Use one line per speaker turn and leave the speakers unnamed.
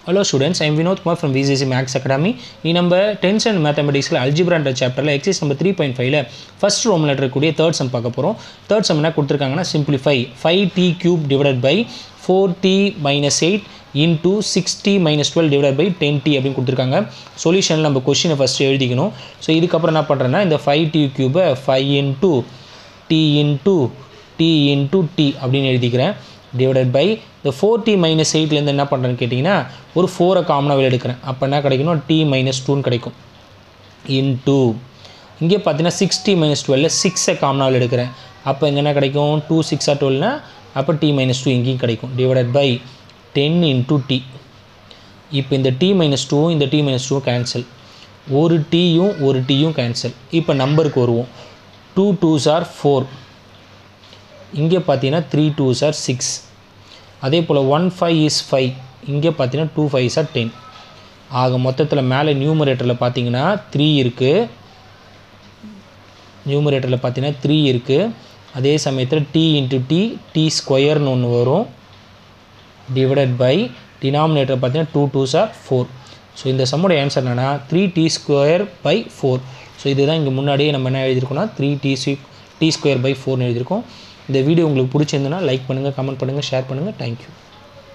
hello students I'm Vinod Kumar from VCC maths academy நீ நம்ம tenth and மேத்தமெட்டிக்ஸில் அல்ஜிப்ரான்ற சாப்டரில் எக்ஸைஸ் நம்பர் த்ரீ பாயிண்ட் ஃபைவ்ல ஃபஸ்ட் ரோமில் இருக்கக்கூடிய தேர்ட் சம் பார்க்க போகிறோம் தேர்ட் சம் என்ன கொடுத்துருக்காங்கன்னா simplify five T cube divided by four T minus eight into sixty minus twelve divide by ten T அப்படின்னு கொடுத்துருக்காங்க சொல்யூஷனில் நம்ம கொஷினை ஃபஸ்ட்டு எழுதிக்கணும் ஸோ இதுக்கப்புறம் என்ன பண்ணுறேன்னா இந்த ஃபைவ் டி கியூபை five into T into T into T அப்படின்னு எழுதிக்கிறேன் டிவைடட் பை இந்த ஃபோர் டி மைனஸ் எயிட்லேருந்து என்ன பண்ணுறேன்னு கேட்டிங்கன்னா ஒரு ஃபோரை காமனாக வெளியே எடுக்கிறேன் அப்போ என்ன கிடைக்கணும் டி மைனஸ் டூன்னு கிடைக்கும் இன்டூ இங்கே பார்த்தீங்கன்னா சிக்ஸ்டி மைனஸ் டுவெல்ல சிக்ஸை காமனாக வெளியே எடுக்கிறேன் அப்போ இங்கே என்ன கிடைக்கும் டூ சிக்ஸாக டுவெல்னா அப்போ டி மைனஸ் டூ இங்கேயும் கிடைக்கும் divided by ten into T இப்போ இந்த டி மைனஸ் டூவும் இந்த டி மைனஸ் டூவும் கேன்சல் ஒரு டீயும் ஒரு டீயும் கேன்சல் இப்போ நம்பருக்கு வருவோம் டூ டூஸ் ஆர் ஃபோர் இங்கே பார்த்தீங்கன்னா த்ரீ டூஸ் ஆர் சிக்ஸ் அதே போல் ஒன் ஃபைவ் இஸ் ஃபைவ் இங்கே பார்த்தீங்கன்னா டூ ஃபைவ் ஆர் டென் ஆக மொத்தத்தில் மேலே நியூமரேட்டரில் பார்த்தீங்கன்னா த்ரீ இருக்குது நியூமரேட்டரில் பார்த்தீங்கன்னா த்ரீ இருக்குது அதே சமயத்தில் டி இன்ட்டு டி டி ஸ்கொயர்னு ஒன்று வரும் டிவைடட் பை டினாமினேட்டர் பார்த்தீங்கன்னா two twos are four so இந்த சம்மோட ஆன்சர் என்னென்னா three T square by four so இதுதான் இங்கே முன்னாடியே நம்ம என்ன எழுதியிருக்கோம்னா three T C T square by ஃபோர்னு எழுதியிருக்கோம் இந்த வீடியோ உங்களுக்கு பிடிச்சிருந்துன்னா லைக் பண்ணுங்கள் கமெண்ட் பண்ணுங்கள் ஷேர் பண்ணுங்கள் தேங்க்யூ